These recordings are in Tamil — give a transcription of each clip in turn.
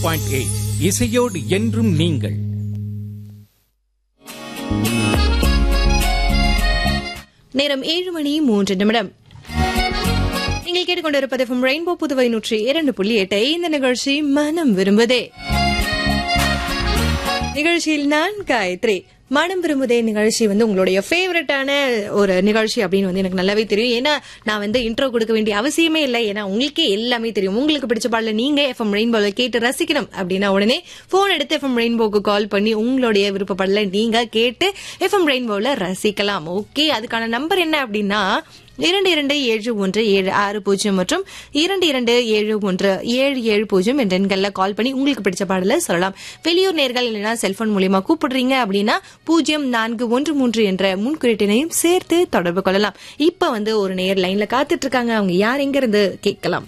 பாயிண்ட் எயிட் இசையோடு என்றும் நீங்கள் நேரம் ஏழு மணி மூன்று நிமிடம் நீங்கள் கேட்டுக்கொண்டிருப்பது from ரெயின்போ புதுவை நூற்றி இரண்டு புள்ளி எட்டு இந்த நிகழ்ச்சி மனம் விரும்புதே நிகழ்ச்சியில் நான் காயத்ரி மனம் விரும்புதே நிகழ்ச்சி வந்து உங்களுடைய ஃபேவரட்டான ஒரு நிகழ்ச்சி அப்படின்னு வந்து எனக்கு நல்லாவே தெரியும் ஏன்னா நான் வந்து இன்ட்ரோ கொடுக்க வேண்டிய அவசியமே இல்லை ஏன்னா உங்களுக்கே எல்லாமே தெரியும் உங்களுக்கு பிடிச்ச பாடல நீங்க எஃப்எம் ரெயின்போல கேட்டு ரசிக்கணும் அப்படின்னா உடனே போன் எடுத்து எஃப்எம் ரெயின்போக்கு கால் பண்ணி உங்களுடைய விருப்பப்படல நீங்க கேட்டு எஃப்எம் ரெயின்போல ரசிக்கலாம் ஓகே அதுக்கான நம்பர் என்ன அப்படின்னா இரண்டு இரண்டு ஏழு ஒன்று ஏழு ஆறு பூஜ்ஜியம் மற்றும் இரண்டு இரண்டு ஏழு ஒன்று ஏழு ஏழு பூஜ்ஜியம் என்ற எண்கள்ல கால் பண்ணி உங்களுக்கு பிடிச்ச பாடல சொல்லலாம் வெளியூர் நேர்கள் இல்லைன்னா செல்போன் மூலியமா கூப்பிடுறீங்க அப்படின்னா பூஜ்ஜியம் நான்கு ஒன்று மூன்று என்ற முன்குறிட்டினையும் சேர்த்து தொடர்பு கொள்ளலாம் இப்ப வந்து ஒரு நேர் லைன்ல காத்துட்டு இருக்காங்க அவங்க யார் எங்க இருந்து கேட்கலாம்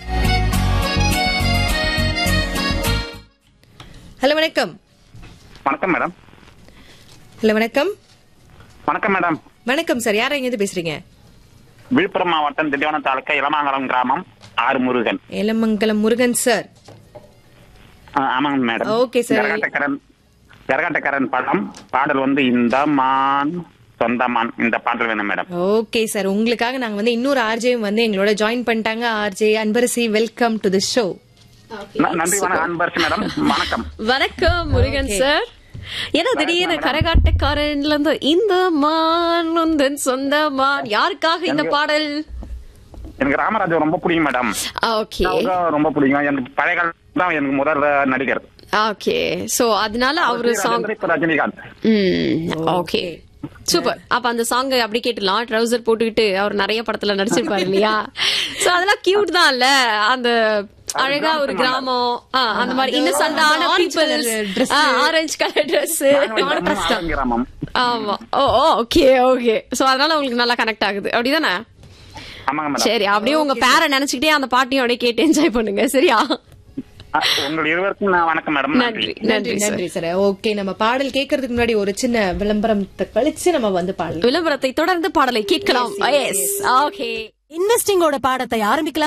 ஹலோ வணக்கம் வணக்கம் மேடம் ஹலோ வணக்கம் வணக்கம் மேடம் வணக்கம் சார் யார் எங்க இருந்து பேசுறீங்க விழுப்புரம் மாவட்டம் திண்டிவனம் தாலுக்கா இளமாங்கலம் கிராமம் ஆறு முருகன் ஏலமங்கலம் முருகன் சார் ஆ, ஆமாங்க madam Okay, sir. Karakattakkaran Karakattakkaran படம் பாடல் வந்து இந்த மான் சொந்த மான் இந்த பாடல் வேணும் மேடம் ஓகே சார் உங்களுக்காக நாங்க வந்து இன்னொரு ஆர்ஜேயும் வந்து எங்களோட ஜாயின் பண்ணிட்டாங்க RJ Anbarasi welcome to the show ந- நன்றி வணக்கம் அன்பரசு மேடம் வணக்கம் வணக்கம் முருகன் Okay. சார் ஏன்னா திடீர்னு கரகாட்டக்காரன்ல இருந்து இந்த மான் உந்தன் சொந்த மான் யாருக்காக இந்த பாடல் எனக்கு ராமராஜ் ரொம்ப பிடிக்கும் மேடம் ஓகே அவரும் ரொம்ப பிடிக்கும் எனக்கு பழைய காலம் தான் எனக்கு முதல் நடிகர் ஓகே சோ அதனால அவரு சாங் இப்ப ரஜினிகாந்த் ம் ஓகே சூப்பர் அப்ப அந்த சாங் அப்படி கேட்டுலாம் ட்ரவுசர் போட்டுக்கிட்டு அவர் நிறைய படத்துல நடிச்சிருப்பாரு இல்லையா சோ அதெல்லாம் கியூட் தான் இல்ல அந்த அழகா ஒரு கிராமம் ஆ, அந்த மாதிரி இன்னசென்டான orange people color dress. Orange colour dress ஆலன் கிராமம் ஆமா ஓ ஓகே ஓகே சோ அதனால உங்களுக்கு நல்லா கனெக்ட் ஆகுது அப்படிதானே ஆமாங்க மேடம் சரி அப்படியே உங்க பேரை நினைச்சுக்கிட்டே அந்த பாட்டையும் அப்படியே கேட்டு என்ஜாய் பண்ணுங்க சரியா ஆ, உங்கள் இருவருக்கும் நான் வணக்கம் மேடம் நன்றி நன்றி நன்றி சார் நன்றி சார் ஓகே நம்ம பாடல் கேட்கறதுக்கு முன்னாடி ஒரு சின்ன விளம்பரத்தை கழிச்சு நம்ம வந்து பாடலாம் விளம்பரத்தை தொடர்ந்து பாடலை கேட்கலாம் எஸ் ஓகே இன்வெஸ்டிங்கோட பாடத்தை ஆரம்பிக்கலாம்